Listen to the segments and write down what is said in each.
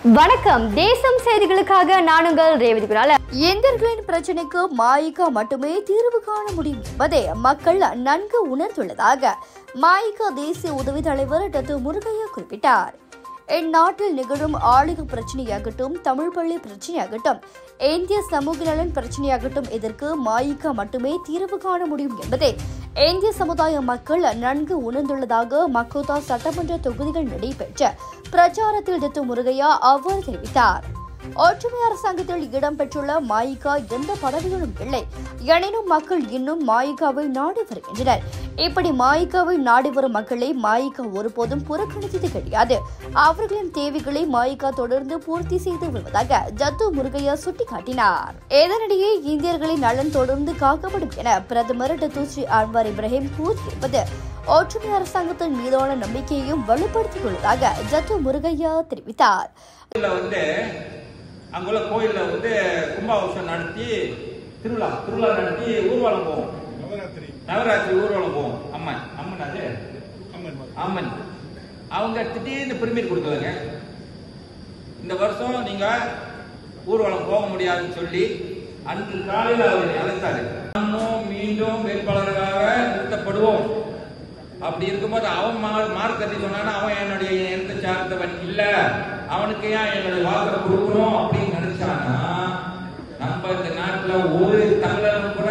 வணக்கம் தேசம் செய்திகளுக்காக நான் உங்கள் ரேவதி குணால இந்தியர்களின் பிரச்சினைக்கு மாயிகா மட்டுமே தீர்வு காண முடியும் என்பதை மக்கள் நன்கு உணர்ந்துள்ளதாக மாயிகா தேசிய உதவி தலைவர் டத்து முருகையா குறிப்பிட்டார் இந்நாட்டில் நிகழும் ஆளுக பிரச்சனையாகட்டும் தமிழ் பள்ளி பிரச்சனையாகட்டும் இந்திய சமூக நலன் பிரச்சனையாகட்டும் இதற்கு மாயிகா மட்டுமே தீர்வு காண முடியும் என்பதை இந்திய சமுதாய மக்கள் நன்கு உணர்ந்துள்ளதாக மக்கோதா சட்டமன்ற தொகுதிகள் நடைபெற்ற பிரச்சாரத்தில் டத்து முருகையா அவ்வாறு தெரிவித்தார் ஒற்றுமை அரசாங்கத்தில் இடம்பெற்றுள்ள மாயிகா எந்த பதவிகளும் இல்லை எனினும் மக்கள் இன்னும் மாயிகாவை நாடி வருகின்றனர் இப்படி மாயிகாவை நாடி வரும் மக்களை மாயிகா ஒருபோதும் புறக்கணித்தது கிடையாது அவர்களின் தேவைகளை மாயிகா தொடர்ந்து பூர்த்தி செய்து வருவதாக ஜத்து முருகையா சுட்டிக்காட்டினார் இதனிடையே இந்தியர்களின் நலன் தொடர்ந்து காக்கப்படும் என பிரதமர் டத்து ஸ்ரீ அன்வார் இப்ராஹிம் கூறியிருப்பது ஒற்றுமை அரசாங்கத்தின் மீதான நம்பிக்கையையும் வலுப்படுத்தியுள்ளதாக ஜத்து முருகையா தெரிவித்தார் கோயில்ல வந்து அங்குள்ள கோயில்ல வந்து கும்பாபிஷேகம் நடத்தி திருவிழா திருவிழா நடத்தி ஊர்வலம் போவோம் நவராத்திரி நவராத்திரி ஊர்வலம் போவோம் அம்மன் அம்மன் அது அம்மன் அம்மன் அவங்க திடீர்னு பெருமீட் கொடுக்கலங்க இந்த வருஷம் நீங்க ஊர்வலம் போக முடியாதுன்னு சொல்லி அன்று காலையில் அவர் அழைத்தாரு நாமும் மீண்டும் வேட்பாளராக நிறுத்தப்படுவோம் அப்படி இருக்கும்போது அவன் மா- மார்க் கட்டி சொன்னானா அவன் என்னுடைய எந்த சார்ந்தவன் இல்ல அவனுக்கு ஏன் என்னுடைய வாக்கை கொடுக்கணும் அப்படின்னு நினைச்சானா நம்ம இந்த நாட்டுல ஒரு தமிழரும் கூட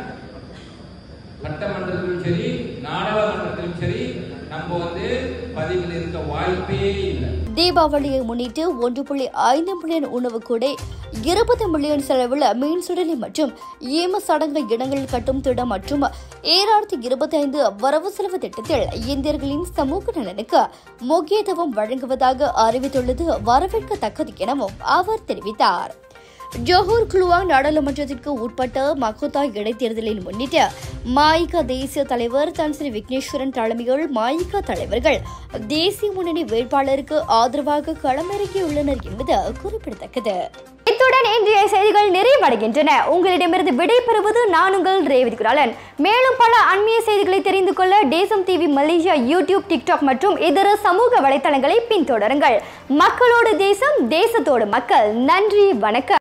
சட்டமன்றத்திலும் சரி நாடாளுமன்றத்திலும் சரி நம்ம வந்து பதவியில் இருக்க வாய்ப்பே இல்லை தீபாவளியை முன்னிட்டு ஒன்று புள்ளி ஐந்து மில்லியன் உணவு கூடை இருபது மில்லியன் செலவில் மீன் சுடலி மற்றும் ஈம சடங்கு இடங்கள் கட்டும் திட்டம் மற்றும் ஏழாயிரத்தி இருபத்தி ஐந்து வரவு செலவு திட்டத்தில் இந்தியர்களின் சமூக நலனுக்கு முக்கியத்துவம் வழங்குவதாக அறிவித்துள்ளது வரவேற்கத்தக்கது எனவும் அவர் தெரிவித்தார் ஜோஹர் குலுவாங் நாடாளுமன்றத்திற்கு உட்பட்ட மகோதா இடைத்தேர்தலில் முன்னிட்டு மாயிகா தேசிய தலைவர் தன் ஸ்ரீ விக்னேஸ்வரன் தலைமையில் மாயிகா தலைவர்கள் தேசிய முன்னணி வேட்பாளருக்கு ஆதரவாக களமிறங்கியுள்ளனர் என்பது குறிப்பிடத்தக்கது இத்துடன் இன்றைய செய்திகள் நிறைவடைகின்றன உங்களிடமிருந்து விடை பெறுவது நான் உங்கள் ரேவதி குராலன் மேலும் பல அண்மைய செய்திகளை தெரிந்து கொள்ள தேசம் டிவி மலேசியா யூடியூப் டிக்டாக் மற்றும் இதர சமூக வலைத்தளங்களை பின்தொடருங்கள் மக்களோடு தேசம் தேசத்தோடு மக்கள் நன்றி வணக்கம்